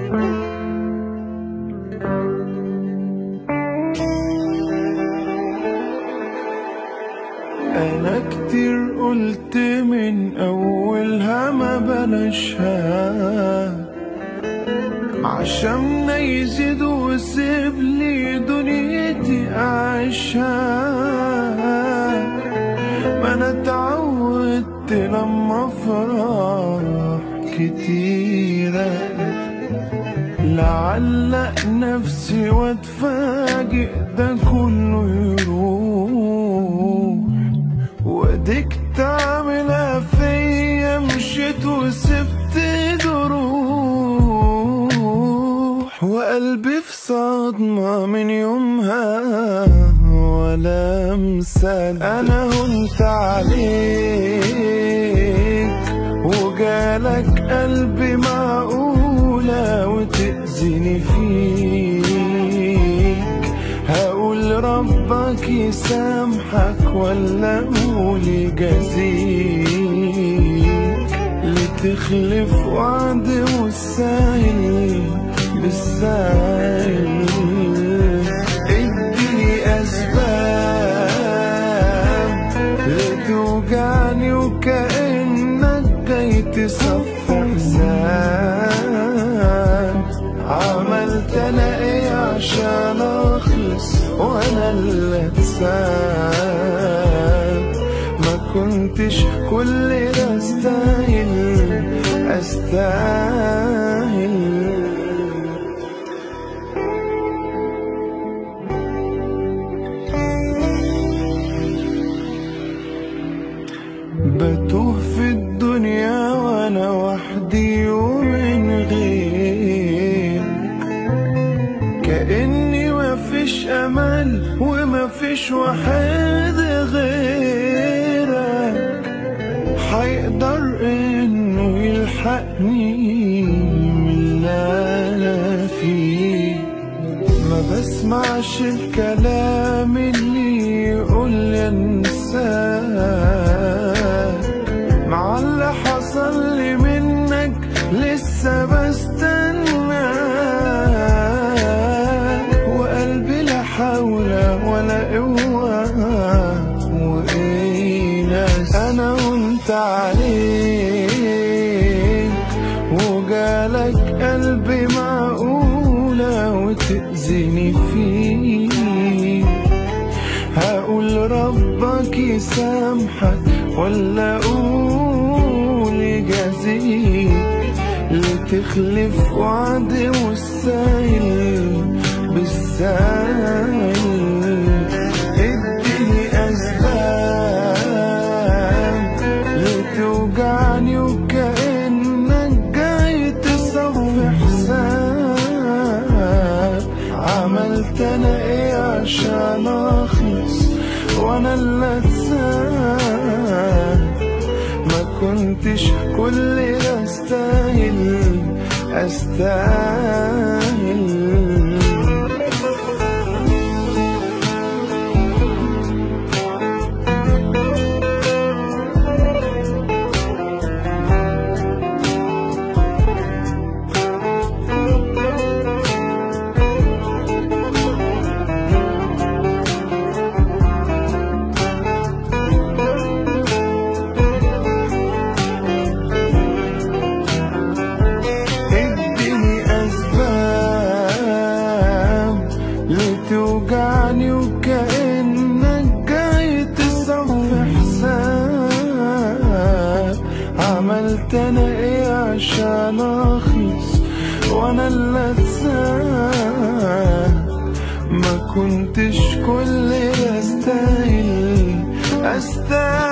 أنا كتير قلت من أولها ما بلاشها عشان يزيد وسيب لي دنيتي أعيشها ما أنا اتعودت لما أفرح كتيرة لعلق نفسي واتفاجئ ده كله يروح واديك تعملها فيا مشيت وسبت جروح وقلبي في صدمة من يومها ولا مصدق انا هنت عليك وجالك قلبي معقولة وتأذيني فيك هقول ربك يسامحك ولا اقول يجازيك لتخلف وعد والساهل بالساهل اديني اسباب لتوجعني وكأنك جاي تصفي حساب عملت انا ايه عشان اخلص وانا اللي اتساب ما كنتش كل ده استاهل استاهل بتوه في الدنيا وانا وحدي ومن غير كأني مفيش امل ومفيش واحد غيرك حيقدر انه يلحقني من اللي انا فيه ما بسمعش الكلام اللي يقول لي انساك مع اللي حصل لي منك لسه بستناك وقلبي لا حول ولا قوة وإيه ناس أنا وأنت عليك وجالك قلبي معقولة وتأذيني فيه هقول ربك يسامحك ولا اقول يجازيك لتخلف وعد والسايل بالسايل اديني اسباب لتوجعني وكأنك جاي تصفي حساب عملت انا ايه عشان اخلص وانا اللي اتساب ما كنتش كل ده استاهل استاهل اديني اسباب لتوجعني وكأنك جاي تصفي حساب عملت انا ايه عشان اخلص وانا اللي اتساب ما كنتش كل ده استاهل استاهل